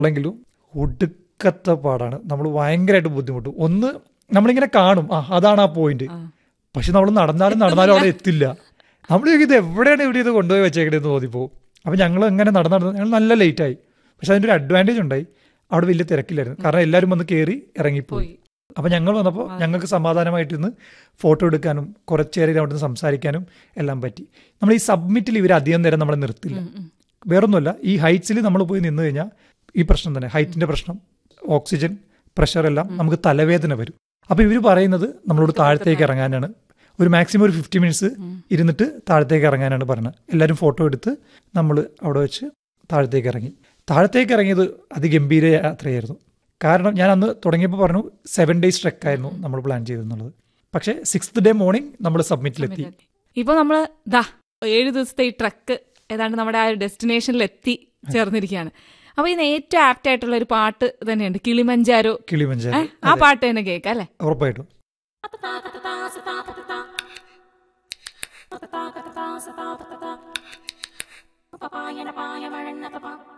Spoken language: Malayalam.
ഉള്ളെങ്കിലും ഒടുക്കത്തെ പാടാണ് നമ്മൾ ഭയങ്കരമായിട്ട് ബുദ്ധിമുട്ടും ഒന്ന് നമ്മളിങ്ങനെ കാണും ആ അതാണ് ആ പോയിന്റ് പക്ഷെ നമ്മൾ നടന്നാലും നടന്നാലും അവിടെ എത്തില്ല നമ്മൾ ഇത് എവിടെയാണ് ഇവിടെ ഇത് കൊണ്ടുപോയി വെച്ചേക്കണേന്ന് തോന്നിപ്പോ അപ്പം ഞങ്ങൾ എങ്ങനെ നടന്ന് നടന്ന് ഞങ്ങൾ നല്ല ലേറ്റായി പക്ഷെ അതിൻ്റെ ഒരു അഡ്വാൻറ്റേജ് ഉണ്ടായി അവിടെ വലിയ തിരക്കില്ലായിരുന്നു കാരണം എല്ലാവരും വന്ന് കയറി ഇറങ്ങിപ്പോയി പോയി അപ്പം ഞങ്ങൾ വന്നപ്പോൾ ഞങ്ങൾക്ക് സമാധാനമായിട്ടിരുന്ന് ഫോട്ടോ എടുക്കാനും കുറച്ചേരം അവിടെ നിന്ന് സംസാരിക്കാനും എല്ലാം പറ്റി നമ്മൾ ഈ സബ്മിറ്റിൽ ഇവർ അധികം നേരം നമ്മളെ നിർത്തില്ല വേറൊന്നുമല്ല ഈ ഹൈറ്റ്സിൽ നമ്മൾ പോയി നിന്ന് കഴിഞ്ഞാൽ ഈ പ്രശ്നം തന്നെ ഹൈറ്റിന്റെ പ്രശ്നം ഓക്സിജൻ പ്രഷർ എല്ലാം നമുക്ക് തലവേദന വരും അപ്പോൾ ഇവർ പറയുന്നത് നമ്മളോട് താഴത്തേക്ക് ഇറങ്ങാനാണ് ഒരു മാക്സിമം ഒരു ഫിഫ്റ്റി മിനിറ്റ്സ് ഇരുന്നിട്ട് താഴത്തേക്ക് ഇറങ്ങാനാണ് പറയുന്നത് എല്ലാവരും ഫോട്ടോ എടുത്ത് നമ്മൾ അവിടെ വെച്ച് താഴത്തേക്ക് ഇറങ്ങി താഴത്തേക്ക് ഇറങ്ങിയത് അതിഗംഭീര യാത്രയായിരുന്നു കാരണം ഞാൻ അന്ന് തുടങ്ങിയപ്പോൾ പറഞ്ഞു സെവൻ ഡേയ്സ് ട്രെക്ക് ആയിരുന്നു നമ്മൾ പ്ലാൻ ചെയ്തെന്നുള്ളത് പക്ഷേ സിക്സ്ത് ഡേ മോർണിംഗ് നമ്മൾ സബ്മിറ്റിലെത്തി ഇപ്പൊ നമ്മള് ദാ ഏഴ് ദിവസത്തെ ഈ ട്രക്ക് ഏതാണ്ട് നമ്മുടെ ആ ഒരു ഡെസ്റ്റിനേഷനിൽ എത്തി ചേർന്നിരിക്കുകയാണ് അപ്പൊ ഇതിന് ഏറ്റവും ആപ്റ്റ് ആയിട്ടുള്ള ഒരു പാട്ട് തന്നെയുണ്ട് കിളിമഞ്ചാരോ കിളിമഞ്ചാരി ഏ? ആ പാട്ട് തന്നെ കേൾക്കാം അല്ലെ ഉറപ്പായിട്ടും Papaya na paya, marin na papa.